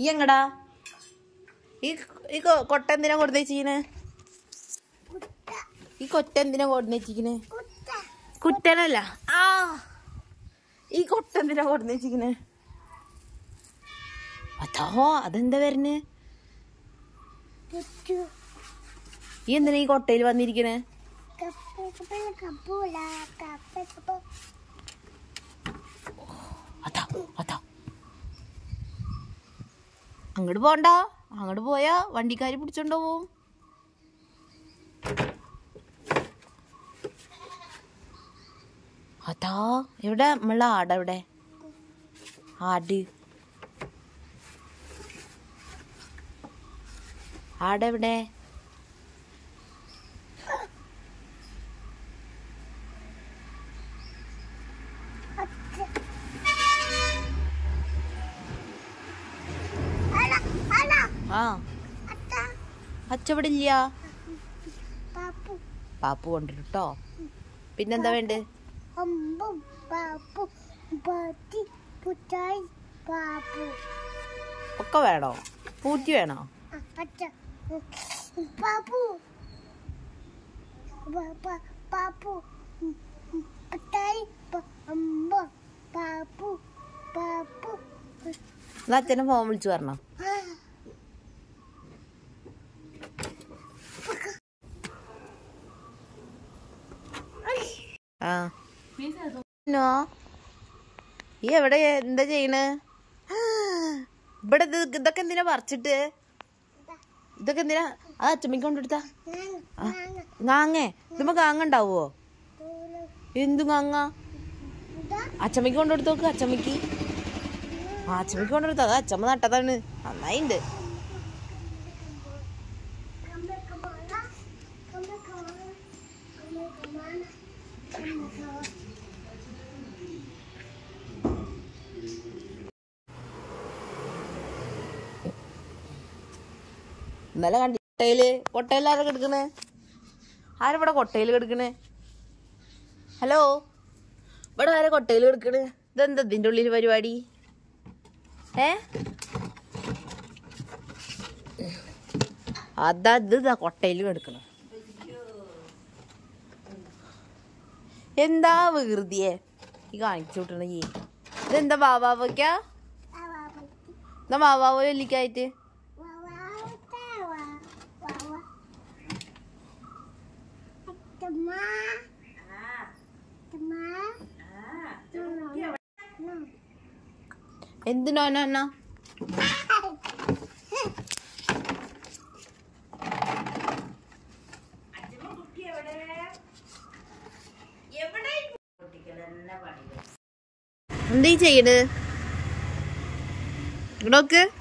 ഈ എങ്ങടാ ഈ ഈ കൊ- കൊട്ട എന്തിനാ കൊടുന്നേച്ചിക്കണ് ഈ കൊട്ട എന്തിനാ കൊടുന്നേച്ചിക്കണ് കുട്ടനല്ല ആ ഈ കൊട്ട എന്തിനാ കൊടുന്നേച്ചിക്കണ് അതോ അതെന്താ വരണേ ഈ എന്തിനാ ഈ കൊട്ടയിൽ വന്നിരിക്കണേ അതാ അതാ അങ്ങോട്ട് പോണ്ട അങ്ങോട്ട് പോയാ വണ്ടിക്കാര് പിടിച്ചോണ്ട് പോവും അതാ എവിടെ നമ്മളെ ആട് എവിടെ ആട് ആടെവിടെ ആ അച്ചവിടെ ഇല്ല പാപ്പു കൊണ്ടുവരും കേട്ടോ പിന്നെന്താ വേണ്ടേ അമ്പം പാപ്പു പത്തി പുറ്റായി പാപ്പു ഒക്കെ വേണോ പൂറ്റി വേണോ അച്ഛ പാപ്പു പാപ്പു പുറ്റായി അമ്പം പാപ്പു പാപ്പു എന്നാ അച്ഛനെ ഫോൺ വിളിച്ചു പറഞ്ഞോ ആ നോ ഈ എവിടെ എന്താ ചെയ്യണ് ഇവിടെ ഇത് ഇതൊക്കെ എന്തിനാ പറിച്ചിട്ട് ഇതൊക്കെ എന്തിനാ ആ അച്ചമ്മയ്ക്ക് കൊണ്ടെടുത്താ കാങ്ങേ ഇതുമ്പോ കാങ്ങ ഉണ്ടാവോ എന്തു കാങ്ങ അച്ചമ്മയ്ക്ക് കൊണ്ടെടുത്ത് നോക്ക് അച്ചമ്മയ്ക്ക് ആ അച്ചമ്മയ്ക്ക് കൊണ്ടെടുത്ത അത് അച്ചമ്മ നട്ടതാണ് നന്നായിണ്ട് ഇന്നലെ കണ്ടി കൊട്ടയില് കൊട്ടയിൽ ആരാ കിടക്കണേ ആരിവിടെ കൊട്ടയിൽ കിടക്കണേ ഹലോ ഇവിടെ ആരാ കൊട്ടയിൽ കിടക്കണേ ഇതെന്താ ഇതിന്റെ ഉള്ളിൽ പരിപാടി ഏ അതാ ഇത് ഇതാ കൊട്ടയിൽ കിടക്കണം എന്താ വികൃതിയെ ഈ കാണിച്ചു വിട്ടണ ഈ ഇതെന്താ വാവാവയ്ക്കാ എന്താ വാവാവോ വെല്ലിക്കായിട്ട് എന്തിനോ എന്നാ എന്താ ഈ ചെയ്യണ് ഇങ്ങോട്ട് നോക്ക്